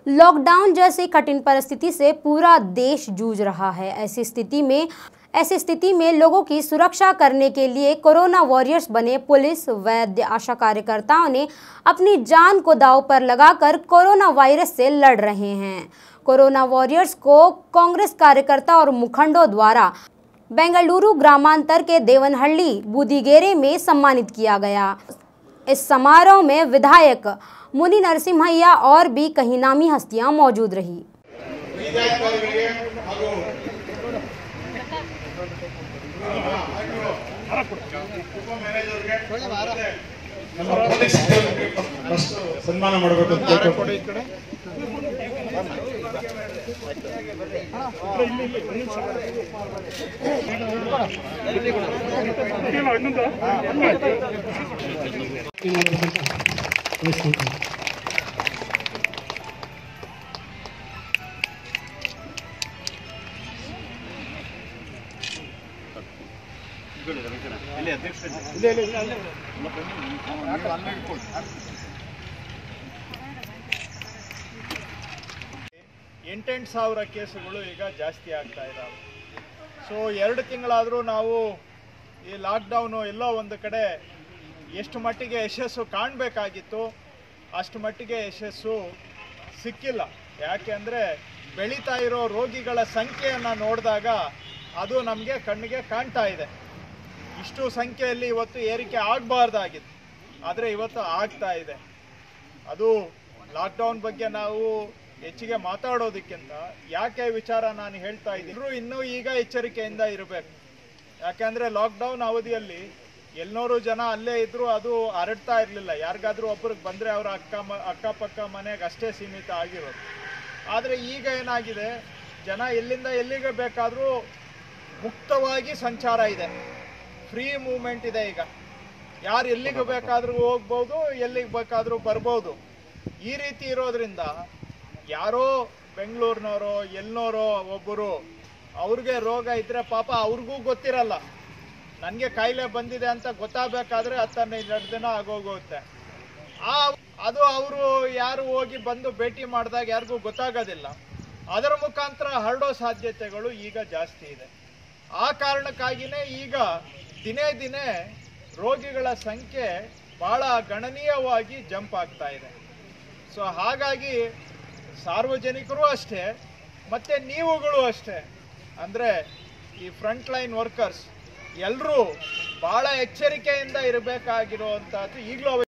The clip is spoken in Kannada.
लॉकडाउन जैसी कठिन परिस्थिति से पूरा देश जूझ रहा है ऐसी स्थिति में ऐसी स्थिति में लोगों की सुरक्षा करने के लिए कोरोना वॉरियर्स बने पुलिस वैद्य आशा कार्यकर्ताओं ने अपनी जान को दांव पर लगाकर कोरोना वायरस से लड़ रहे हैं कोरोना वॉरियर्स को कांग्रेस कार्यकर्ता और मुखंडों द्वारा बेंगलुरु ग्रामांतर के देवनहಳ್ಳಿ बूदीगेरे में सम्मानित किया गया इस समारोह में विधायक मुनि नरसिम्हಯ್ಯ और भी कई नामी हस्तियां मौजूद रही ವಿಧಾಯಕರಿಗೆ ಹಾಗೂ ಉಪಮ್ಯಾನೇಜರ್ಗೆ ಮತ್ತೆ ನಮ್ಮ ಪೊಲೀಸ್ ಸಿಬ್ಬಂದಿಗೆ ಫಸ್ಟ್ ಸನ್ಮಾನ ಮಾಡಬೇಕು ಅಂತ ಕೇಳ್ಕೊಂಡು ಎಂಟೆಂಟು ಸಾವಿರ ಕೇಸುಗಳು ಈಗ ಜಾಸ್ತಿ ಆಗ್ತಾ ಇದ್ದಾವೆ ಸೊ ಎರಡು ತಿಂಗಳಾದರೂ ನಾವು ಈ ಲಾಕ್ಡೌನು ಎಲ್ಲೋ ಒಂದು ಕಡೆ ಎಷ್ಟು ಮಟ್ಟಿಗೆ ಯಶಸ್ಸು ಕಾಣಬೇಕಾಗಿತ್ತು ಅಷ್ಟು ಮಟ್ಟಿಗೆ ಯಶಸ್ಸು ಸಿಕ್ಕಿಲ್ಲ ಯಾಕೆ ಅಂದರೆ ಬೆಳೀತಾ ಇರೋ ರೋಗಿಗಳ ಸಂಖ್ಯೆಯನ್ನು ನೋಡಿದಾಗ ಅದು ನಮಗೆ ಕಣ್ಣಿಗೆ ಕಾಣ್ತಾ ಇದೆ ಇಷ್ಟು ಸಂಖ್ಯೆಯಲ್ಲಿ ಇವತ್ತು ಏರಿಕೆ ಆಗಬಾರ್ದಾಗಿತ್ತು ಆದರೆ ಇವತ್ತು ಆಗ್ತಾ ಇದೆ ಅದು ಲಾಕ್ಡೌನ್ ಬಗ್ಗೆ ನಾವು ಹೆಚ್ಚಿಗೆ ಮಾತಾಡೋದಕ್ಕಿಂತ ಯಾಕೆ ವಿಚಾರ ನಾನು ಹೇಳ್ತಾ ಇದ್ದೀನಿ ಇನ್ನೂ ಈಗ ಎಚ್ಚರಿಕೆಯಿಂದ ಇರಬೇಕು ಯಾಕೆಂದ್ರೆ ಲಾಕ್ಡೌನ್ ಅವಧಿಯಲ್ಲಿ ಎಲ್ಲನೂರು ಜನ ಅಲ್ಲೇ ಇದ್ರು ಅದು ಹರಡ್ತಾ ಇರಲಿಲ್ಲ ಯಾರಿಗಾದ್ರೂ ಒಬ್ರಿಗೆ ಬಂದರೆ ಅವರ ಅಕ್ಕ ಮ ಅಕ್ಕಪಕ್ಕ ಮನೆಗೆ ಅಷ್ಟೇ ಸೀಮಿತ ಆಗಿರೋದು ಆದರೆ ಈಗ ಏನಾಗಿದೆ ಜನ ಎಲ್ಲಿಂದ ಎಲ್ಲಿಗೆ ಬೇಕಾದರೂ ಮುಕ್ತವಾಗಿ ಸಂಚಾರ ಇದೆ ಫ್ರೀ ಮೂವ್ಮೆಂಟ್ ಇದೆ ಈಗ ಯಾರು ಎಲ್ಲಿಗೆ ಬೇಕಾದ್ರೂ ಹೋಗ್ಬೋದು ಎಲ್ಲಿಗೆ ಬೇಕಾದ್ರೂ ಬರ್ಬೋದು ಈ ರೀತಿ ಇರೋದ್ರಿಂದ ಯಾರೋ ಬೆಂಗಳೂರಿನವರೋ ಎಲ್ಲೋರೋ ಒಬ್ಬರು ಅವ್ರಿಗೆ ರೋಗ ಇದ್ರೆ ಪಾಪ ಅವ್ರಿಗೂ ಗೊತ್ತಿರಲ್ಲ ನನಗೆ ಕಾಯಿಲೆ ಬಂದಿದೆ ಅಂತ ಗೊತ್ತಾಗಬೇಕಾದ್ರೆ ಹತ್ತು ಹನ್ನೆರಡು ದಿನ ಆಗೋಗುತ್ತೆ ಆ ಅದು ಅವರು ಯಾರು ಹೋಗಿ ಬಂದು ಭೇಟಿ ಮಾಡಿದಾಗ ಯಾರಿಗೂ ಗೊತ್ತಾಗೋದಿಲ್ಲ ಅದರ ಮುಖಾಂತರ ಹರಡೋ ಸಾಧ್ಯತೆಗಳು ಈಗ ಜಾಸ್ತಿ ಇದೆ ಆ ಕಾರಣಕ್ಕಾಗಿಯೇ ಈಗ ದಿನೇ ದಿನೇ ರೋಗಿಗಳ ಸಂಖ್ಯೆ ಬಹಳ ಗಣನೀಯವಾಗಿ ಜಂಪ್ ಆಗ್ತಾ ಇದೆ ಸೊ ಹಾಗಾಗಿ ಸಾರ್ವಜನಿಕರು ಅಷ್ಟೇ ಮತ್ತೆ ನೀವುಗಳು ಅಷ್ಟೇ ಅಂದರೆ ಈ ಫ್ರಂಟ್ ಲೈನ್ ವರ್ಕರ್ಸ್ ಎಲ್ಲರೂ ಬಹಳ ಎಚ್ಚರಿಕೆಯಿಂದ ಇರಬೇಕಾಗಿರುವಂಥದ್ದು ಈಗಲೂ